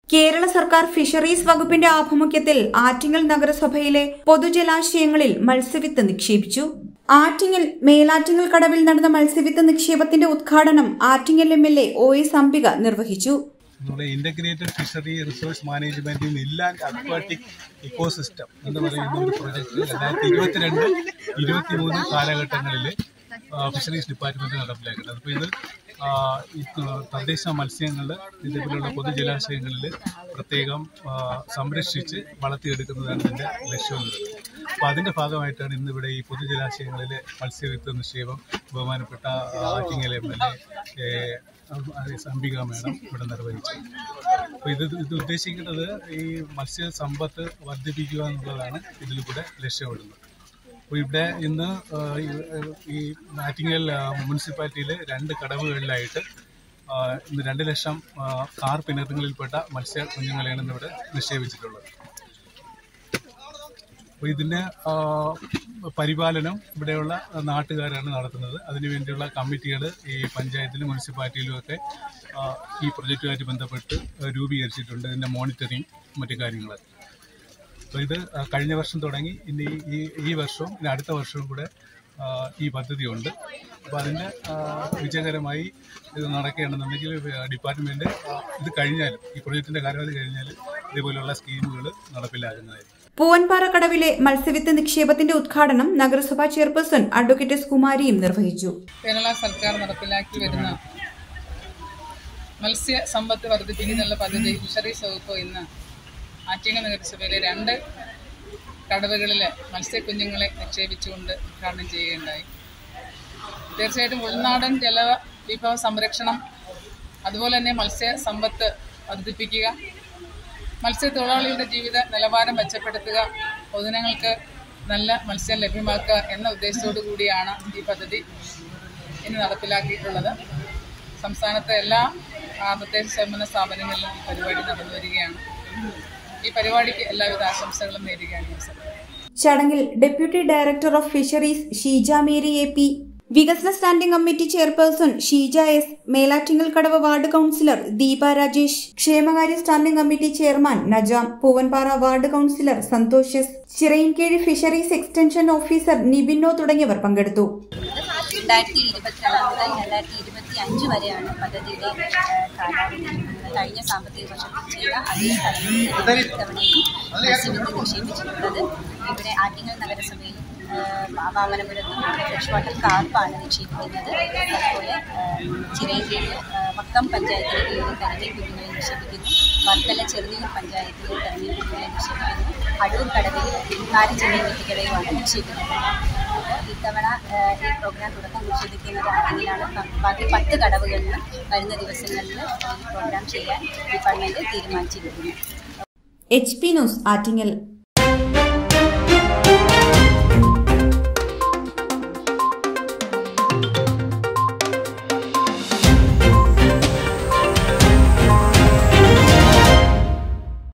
കേരള സർക്കാർ ഫിഷറീസ് വകുപ്പിന്റെ ആഭിമുഖ്യത്തിൽ ആറ്റിങ്ങൽ നഗരസഭയിലെ പൊതുജലാശയങ്ങളിൽ മത്സ്യവിത്ത് നിക്ഷേപിച്ചു ആറ്റിങ്ങൽ മേലാറ്റിങ്ങൽ കടവിൽ നടന്ന മത്സ്യവിത്ത് നിക്ഷേപത്തിന്റെ ഉദ്ഘാടനം Attingal M L A O S Ambika നിർവഹിച്ചു നമ്മുടെ integrated fishery resource management inland aquatic ecosystem എന്ന് പറയുന്ന ഒരു പ്രൊജക്ട് രണ്ടായിരത്തി ഇരുപത്തിരണ്ട് ഇരുപത്തി മൂന്ന് കാലഘട്ടങ്ങളിൽ ഫിഷറീസ് ഡിപ്പാർട്ട്മെന്റ് നടപ്പിലാക്കുന്നത് അപ്പോൾ ഇത് ആ, ഈ തദ്ദേശ മത്സ്യങ്ങൾ ഇതേപോലുള്ള പൊതുജലാശയങ്ങളിൽ പ്രത്യേകം ആ, സംരക്ഷിച്ച് വളർത്തിയെടുക്കുന്നതാണ് ഇതിന്റെ ലക്ഷ്യം അപ്പോൾ അതിന്റെ ഭാഗമായിട്ടാണ് ഇന്നിവിടെ ഈ പൊതുജലാശയങ്ങളിലെ മത്സ്യവിത്ത് നിക്ഷേപം ബഹുമാനപ്പെട്ട Attingal M L A Ambika madam ഇവിടെ നിർവഹിച്ചു അപ്പോൾ ഇത് ഇത് ഉദ്ദേശിക്കുന്നത് ഈ മത്സ്യ സമ്പത്ത് വർദ്ധിപ്പിക്കുക എന്നുള്ളതാണ് ഇതിലൂടെ ലക്ഷ്യമിടുന്നത് അപ്പോൾ ഇവിടെ ഇന്ന് ആ, ഈ- ഈ ആറ്റിങ്ങൽ ആ, മുനിസിപ്പാലിറ്റിയിലെ രണ്ട് കടവുകളിലായിട്ട് ആ, ഇന്ന് രണ്ട് ലക്ഷം ആ, കാർ പിണറുകളിൽപ്പെട്ട മത്സ്യ കുഞ്ഞുങ്ങളെയാണ് ഇന്നിവിടെ നിക്ഷേപിച്ചിട്ടുള്ളത് അപ്പോൾ ഇതിൻ്റെ ആ, പരിപാലനം ഇവിടെയുള്ള നാട്ടുകാരാണ് നടത്തുന്നത് അതിനുവേണ്ടിയുള്ള കമ്മിറ്റികൾ ഈ പഞ്ചായത്തിലും മുനിസിപ്പാലിറ്റിയിലും ഒക്കെ ആ, ഈ പ്രൊജക്റ്റുമായിട്ട് ബന്ധപ്പെട്ട് രൂപീകരിച്ചിട്ടുണ്ട് ഇതിൻ്റെ മോണിറ്ററിങ് മറ്റു കാര്യങ്ങളൊക്കെ അപ്പോൾ ഇത് ആ, കഴിഞ്ഞ വർഷം തുടങ്ങി ഇനി ഈ ഈ വർഷവും ഇനി അടുത്ത വർഷവും കൂടെ ആ, ഈ പദ്ധതിയുണ്ട് അപ്പോൾ അതിൻ്റെ ആ, വിജയകരമായി ഇത് നടക്കുകയാണെന്നുണ്ടെങ്കിൽ ഡിപ്പാർട്ട്മെൻറ്റ് ഇത് കഴിഞ്ഞാലും ഈ പ്രൊജക്റ്റിൻ്റെ കാലാവധി കഴിഞ്ഞാൽ ഇതുപോലുള്ള സ്കീമുകൾ നടപ്പിലാക്കുന്നതായിരിക്കും പൂവൻപാറ കടവിലെ മത്സ്യവിത്ത് നിക്ഷേപത്തിന്റെ ഉദ്ഘാടനം നഗരസഭാ ചെയർപേഴ്സൺ അഡ്വക്കേറ്റ് എസ് കുമാരിയും നിർവഹിച്ചു കേരള സർക്കാർ നടപ്പിലാക്കി വരുന്ന മത്സ്യ സമ്പത്ത് വർദ്ധിപ്പിക്കുന്നുള്ള പദ്ധതി ഫിഷറീസ് വകുപ്പ് ഇന്ന് ആറ്റിങ്ങൽ നഗരസഭയിലെ രണ്ട് കടവുകളിൽ മത്സ്യക്കുഞ്ഞുങ്ങളെ നിക്ഷേപിച്ചുകൊണ്ട് ഉദ്ഘാടനം ചെയ്യുകയുണ്ടായി തീർച്ചയായിട്ടും ഉൾനാടൻ ജല വിഭവ സംരക്ഷണം അതുപോലെ തന്നെ മത്സ്യ സമ്പത്ത് വർദ്ധിപ്പിക്കുക മത്സ്യത്തൊഴിലാളികളുടെ ജീവിത നിലവാരം മെച്ചപ്പെടുത്തുക പൊതുജനങ്ങൾക്ക് നല്ല മത്സ്യം ലഭ്യമാക്കുക എന്ന ഉദ്ദേശത്തോടു കൂടിയാണ് ഈ പദ്ധതി ഇന്ന് നടപ്പിലാക്കിയിട്ടുള്ളത് സംസ്ഥാനത്തെ എല്ലാ ആ, തദ്ദേശ സ്വയംഭരണ സ്ഥാപനങ്ങളിലും ഈ പരിപാടി നടന്നു വരികയാണ് ഈ പരിപാടിക്ക് എല്ലാവിധ ആശംസകളും നേരുകയാണ് ഈ അവസരത്തിൽ ചടങ്ങിൽ deputy director of fisheries Sheeja Mary A P വികസന standing committee chairperson Sheeja S Melattingal Kadavu ward councillor Deepa Rajesh ക്ഷേമകാര്യ standing committee chairman Najam Poovanpara ward councillor Santhosh S Chirayinkeezhu fisheries extension officer Nibino തുടങ്ങിയവർ പങ്കെടുത്തു രണ്ടായിരത്തി ഇരുപത്തിരണ്ട് മുതൽ രണ്ടായിരത്തി ഇരുപത്തി അഞ്ച് വരെയാണ് പദ്ധതിയുടെ ഏഹ്, കാലാവധി നമ്മൾ കഴിഞ്ഞ സാമ്പത്തിക വർഷത്തിൽ ചെയ്ത അതേ സ്ഥലങ്ങളിൽ ഇത്തവണയും മത്സ്യവിത്ത് നിക്ഷേപിച്ചിട്ടുള്ളത് ഇവിടെ ആറ്റിങ്ങൽ നഗരസഭയിലും ഏഹ്, വാമനപുരത്തും ഫ്രഷ് വാട്ടർ കാർപ്പാണ് നിക്ഷേപിക്കുന്നത് അതുപോലെ ഏഹ്, ചിറയൻകീഴ് ഏഹ്, വക്കം പഞ്ചായത്തിലെ കീഴിൽ കരിമീൻ കുഞ്ഞുങ്ങളെ നിക്ഷേപിക്കുന്നു വർക്കല ചെറുനീർ പഞ്ചായത്തിലെ കരിമീൻ കുഞ്ഞുങ്ങളെ നിക്ഷേപിക്കുന്നു അടൂർ കടവിൽ നാല് ചെറിയ വീട്ടുകളെയുമാണ് നിക്ഷേപിക്കുന്നത് അപ്പോൾ ഇത്തവണ ഏഹ്, ഈ പ്രോഗ്രാം തുടക്കം കുറിച്ചിരിക്കുന്നത് ആറ്റിങ്ങിലാണ് ബാക്കി പത്ത് കടവുകളിൽ വരുന്ന ദിവസങ്ങളിൽ ഈ പ്രോഗ്രാം ചെയ്യാൻ ഡിപ്പാർട്ട്മെന്റ് തീരുമാനിച്ചിരിക്കുന്നു എച്ച് പി ന്യൂസ് ആറ്റിങ്ങൽ